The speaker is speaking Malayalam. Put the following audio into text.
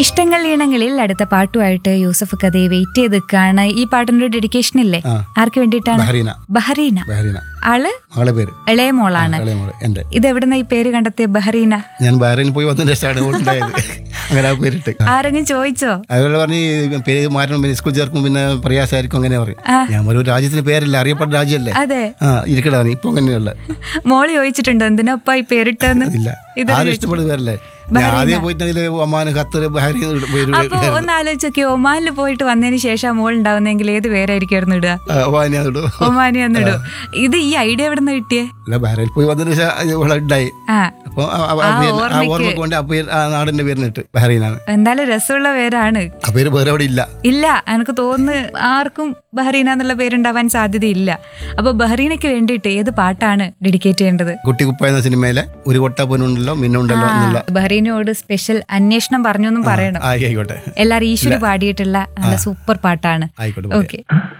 ഇഷ്ടങ്ങൾ ഈണങ്ങളിൽ അടുത്ത പാട്ടുമായിട്ട് യൂസഫ് കഥയെ വെയിറ്റ് ചെയ്ത് നിൽക്കുകയാണ് ഈ പാട്ടിനൊരു ഡെഡിക്കേഷൻ ഇല്ലേ ആ. ആർക്ക് വേണ്ടിയിട്ടാണ് ബഹറീന ബഹറീന ബഹറീന ആള് മകളെ പേര് ഇളയ മോളാണ് ഇളയ മോള് എന്റെ ഇത് എവിടുന്ന ഈ പേര് കണ്ടെത്തിയ ബഹറീന ഞാൻ ബഹറീനിൽ പോയി വന്നതിന്റെ ശേഷമാണ് ഉണ്ടായത് അങ്ങനെ ആ പേരിട്ട് ആരെങ്കിലും ചോദിച്ചോ അതുപോലെ പറഞ്ഞ് ഈ പേര് മാറ്റണം പിന്നെ സ്കൂൾ ചേർക്കും പിന്നെ പ്രയാസമായിരിക്കും അങ്ങനെ പറയും ഞാൻ ഒരു രാജ്യത്തിന് പേരല്ല അറിയപ്പെട്ട രാജ്യമല്ലേ അതെ ആ ഇരിക്കടാ നീ ഇപ്പൊ അങ്ങനെയുള്ള മോള് ചോദിച്ചിട്ടുണ്ടോ എന്തിനപ്പാ ഈ പേരിട്ടെന്ന് ഇല്ല ഇത് ആരും ഇഷ്ടപ്പെടുന്ന പേരല്ലേ ഞാൻ ആദ്യം പോയിട്ട് ഒമാൻ ഖത്തർ ബഹരീൻ പേര് അപ്പൊ ഒന്ന് ആലോചിച്ചോക്കെ ഒമാനിൽ പോയിട്ട് വന്നതിന് ശേഷം മോൾ ഉണ്ടാവുന്നെങ്കിൽ ഏത് പേരായിരിക്കും ഇടുക ഒമാനിയാടും ഒമാനി എന്നിടും ഇത് ഈ ഐഡിയ എവിടെ നിന്ന് കിട്ടിയേ അല്ല ബഹ്റൈനിൽ പോയി വന്നതിന് ശേഷം ഇവിടെ ഉണ്ടായി ആ അപ്പൊ ആ- ആ- ആ പേര്- ആ ഓർമ്മക്ക് വേണ്ടി ആ പേര് ആ നാടിന്റെ പേരിനിട്ട് ബഹ്റൈനാണ് എന്തായാലും രസമുള്ള പേരാണ് ആ പേര് വേറെ അവിടെ ഇല്ല ഇല്ല എനിക്ക് തോന്നുന്നു ആർക്കും ബഹ്റീന എന്നുള്ള പേരുണ്ടാവാൻ സാധ്യതയില്ല അപ്പൊ ബഹ്റീനയ്ക്ക് വേണ്ടിയിട്ട് ഏത് പാട്ടാണ് ഡെഡിക്കേറ്റ് ചെയ്യേണ്ടത് കുട്ടി കുപ്പ എന്ന സിനിമയിലെ ഒരു കൊട്ട പൊന്നുണ്ടല്ലോ മിന്നുണ്ടല്ലോ എന്നുള്ള ബഹ്റീനോട് സ്പെഷ്യൽ അന്വേഷണം പറഞ്ഞൊന്നും പറയണം ആ, ആയിക്കോട്ടെ എല്ലാരും ഈശ്വരി പാടിയിട്ടുള്ള നല്ല സൂപ്പർ പാട്ടാണ് ആയിക്കോട്ടെ ഓക്കെ